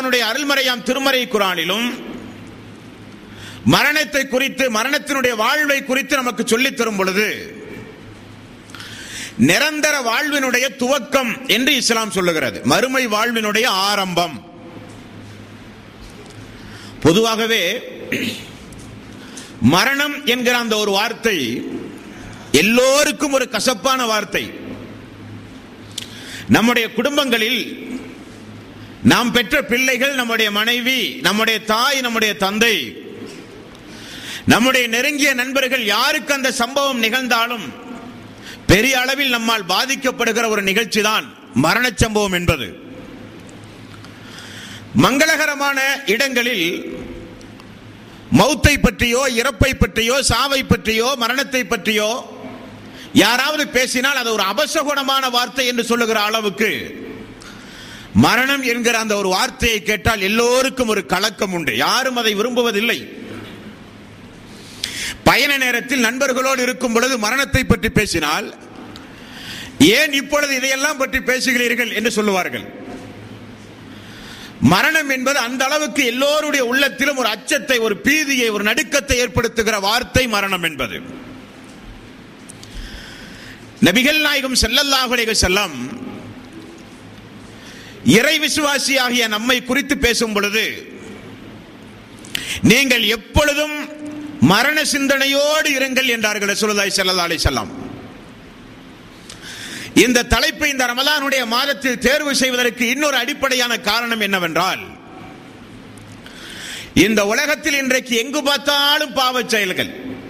அவனுடைய அருள்மறையாம் திருமறை குரானிலும் மரணத்தை குறித்து மரணத்தினுடைய வாழ்வை குறித்து நமக்கு சொல்லித் தரும் பொழுது நிரந்தர வாழ்வினுடைய துவக்கம் என்று இஸ்லாம் சொல்லுகிறது மறுமை வாழ்வினுடைய ஆரம்பம் பொதுவாகவே மரணம் என்கிற அந்த ஒரு வார்த்தை எல்லோருக்கும் ஒரு கசப்பான வார்த்தை நம்முடைய குடும்பங்களில் நாம் பெற்ற பிள்ளைகள் நம்முடைய மனைவி நம்முடைய தாய் நம்முடைய தந்தை நம்முடைய நெருங்கிய நண்பர்கள் யாருக்கு அந்த சம்பவம் நிகழ்ந்தாலும் பெரிய அளவில் நம்மால் பாதிக்கப்படுகிற ஒரு நிகழ்ச்சி தான் மரண சம்பவம் என்பது மங்களகரமான இடங்களில் மௌத்தை பற்றியோ இறப்பை பற்றியோ சாவை பற்றியோ மரணத்தை பற்றியோ யாராவது பேசினால் அது ஒரு அபசகுணமான வார்த்தை என்று சொல்லுகிற அளவுக்கு மரணம் என்கிற அந்த ஒரு வார்த்தையை கேட்டால் எல்லோருக்கும் ஒரு கலக்கம் உண்டு யாரும் அதை விரும்புவதில்லை பயண நேரத்தில் நண்பர்களோடு இருக்கும் பொழுது மரணத்தை பற்றி பேசினால் ஏன் இப்பொழுது இதையெல்லாம் பற்றி பேசுகிறீர்கள் என்று சொல்லுவார்கள் மரணம் என்பது அந்த அளவுக்கு எல்லோருடைய உள்ளத்திலும் ஒரு அச்சத்தை ஒரு பீதியை ஒரு நடுக்கத்தை ஏற்படுத்துகிற வார்த்தை மரணம் என்பது நபிகள் நாயகம் செல்லல்லாஹுலே செல்லம் இறை விசுவாசியாகிய நம்மை குறித்து பேசும் பொழுது நீங்கள் எப்பொழுதும் மரண சிந்தனையோடு இருங்கள் என்றார்கள் ரசூலுல்லாஹி ஸல்லல்லாஹு அலைஹி வஸல்லம் இந்த தலைப்பை இந்த ரமலானுடைய மாதத்தில் தேர்வு செய்வதற்கு இன்னொரு அடிப்படையான காரணம் என்னவென்றால் இந்த உலகத்தில் இன்றைக்கு எங்கு பார்த்தாலும் பாவச் செயல்கள்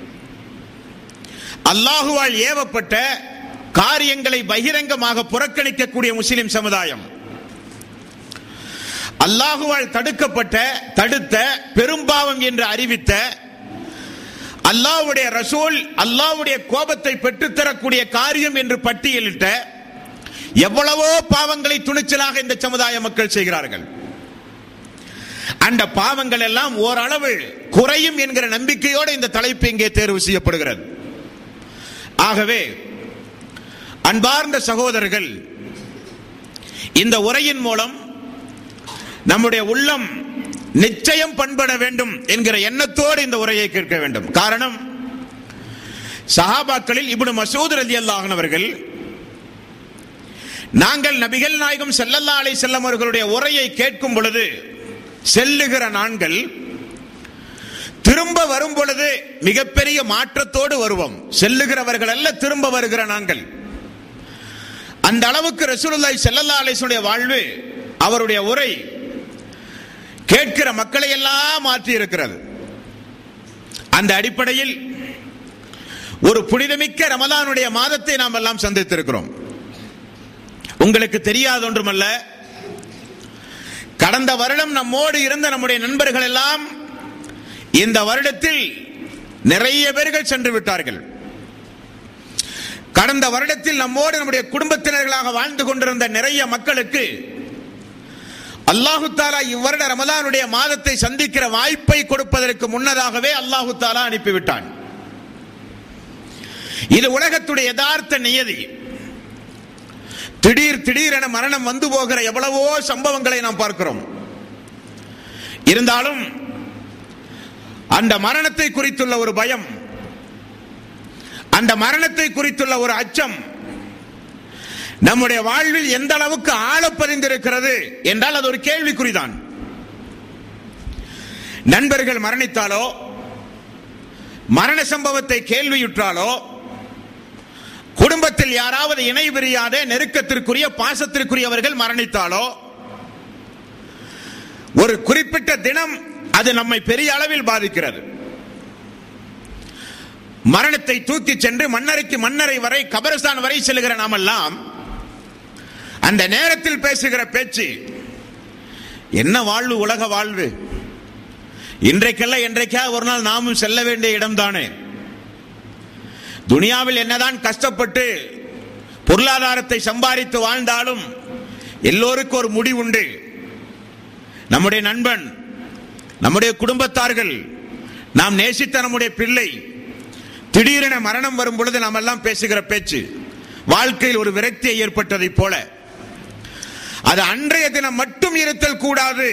அல்லாஹுவால் ஏவப்பட்ட காரியங்களை பகிரங்கமாக புறக்கணிக்கக்கூடிய முஸ்லிம் சமுதாயம் அல்லாஹுவால் தடுக்கப்பட்ட தடுத்த பெரும்பாவம் என்று அறிவித்த அல்லாஹ்வுடைய ரசூல் அல்லாஹ்வுடைய கோபத்தை பெற்றுத்தரக்கூடிய காரியம் என்று பட்டியலிட்ட எவ்வளவோ பாவங்களை துணிச்சலாக இந்த சமுதாய மக்கள் செய்கிறார்கள் அந்த பாவங்கள் எல்லாம் ஓரளவு குறையும் என்கிற நம்பிக்கையோடு இந்த தலைப்பு இங்கே தேர்வு செய்யப்படுகிறது ஆகவே அன்பார்ந்த சகோதரர்கள் இந்த உரையின் மூலம் நம்முடைய உள்ளம் நிச்சயம் பண்பட வேண்டும் என்கிற எண்ணத்தோடு இந்த உரையை கேட்க வேண்டும் காரணம் சஹாபாக்களில் இப்னு மசூத் ரலி அவர்கள் நாங்கள் நபிகள் நாயகம் செல்லல்லா அலை செல்லம் அவர்களுடைய உரையை கேட்கும் பொழுது செல்லுகிற நான்கள் திரும்ப வரும் பொழுது மிகப்பெரிய மாற்றத்தோடு வருவோம் செல்லுகிறவர்கள் அல்ல திரும்ப வருகிற நாங்கள் அந்த அளவுக்கு ரசூலுல்லாஹி ஸல்லல்லாஹு அலைஹி வஸல்லம் வாழ்வு அவருடைய உரை கேட்கிற மக்களை எல்லாம் மாற்றி இருக்கிறது அந்த அடிப்படையில் ஒரு புனிதமிக்க ரமலானுடைய மாதத்தை நாம் எல்லாம் சந்தித்திருக்கிறோம் உங்களுக்கு தெரியாத ஒன்றுமல்ல கடந்த வருடம் நம்மோடு இருந்த நம்முடைய நண்பர்கள் எல்லாம் இந்த வருடத்தில் நிறைய பேர்கள் சென்று விட்டார்கள் கடந்த வருடத்தில் நம்மோடு நம்முடைய குடும்பத்தினர்களாக வாழ்ந்து கொண்டிருந்த நிறைய மக்களுக்கு அல்லாஹு தாலா இவ்வருட ரமலானுடைய மாதத்தை சந்திக்கிற வாய்ப்பை கொடுப்பதற்கு முன்னதாகவே அல்லாஹு தாலா அனுப்பிவிட்டான் இது உலகத்துடைய யதார்த்த நியதி திடீர் திடீரென மரணம் வந்து போகிற எவ்வளவோ சம்பவங்களை நாம் பார்க்கிறோம் இருந்தாலும் அந்த மரணத்தை குறித்துள்ள ஒரு பயம் அந்த மரணத்தை குறித்துள்ள ஒரு அச்சம் நம்முடைய வாழ்வில் எந்த அளவுக்கு ஆழப்பதிந்திருக்கிறது என்றால் அது ஒரு கேள்விக்குறிதான் நண்பர்கள் மரணித்தாலோ மரண சம்பவத்தை கேள்வியுற்றாலோ குடும்பத்தில் யாராவது இணை பிரியாத நெருக்கத்திற்குரிய பாசத்திற்குரியவர்கள் மரணித்தாலோ ஒரு குறிப்பிட்ட தினம் அது நம்மை பெரிய அளவில் பாதிக்கிறது மரணத்தை தூக்கி சென்று மன்னரைக்கு மன்னரை வரை கபரஸ்தான் வரை செல்லுகிற நாமெல்லாம் அந்த நேரத்தில் பேசுகிற பேச்சு என்ன வாழ்வு உலக வாழ்வு இன்றைக்கல்ல என்றைக்கா ஒரு நாள் நாமும் செல்ல வேண்டிய இடம்தானே துனியாவில் என்னதான் கஷ்டப்பட்டு பொருளாதாரத்தை சம்பாதித்து வாழ்ந்தாலும் எல்லோருக்கும் ஒரு முடிவுண்டு நம்முடைய நண்பன் நம்முடைய குடும்பத்தார்கள் நாம் நேசித்த நம்முடைய பிள்ளை திடீரென மரணம் வரும் பொழுது நாம் எல்லாம் பேசுகிற பேச்சு வாழ்க்கையில் ஒரு விரக்தியை ஏற்பட்டதை போல அது அன்றைய தினம் மட்டும் இருத்தல் கூடாது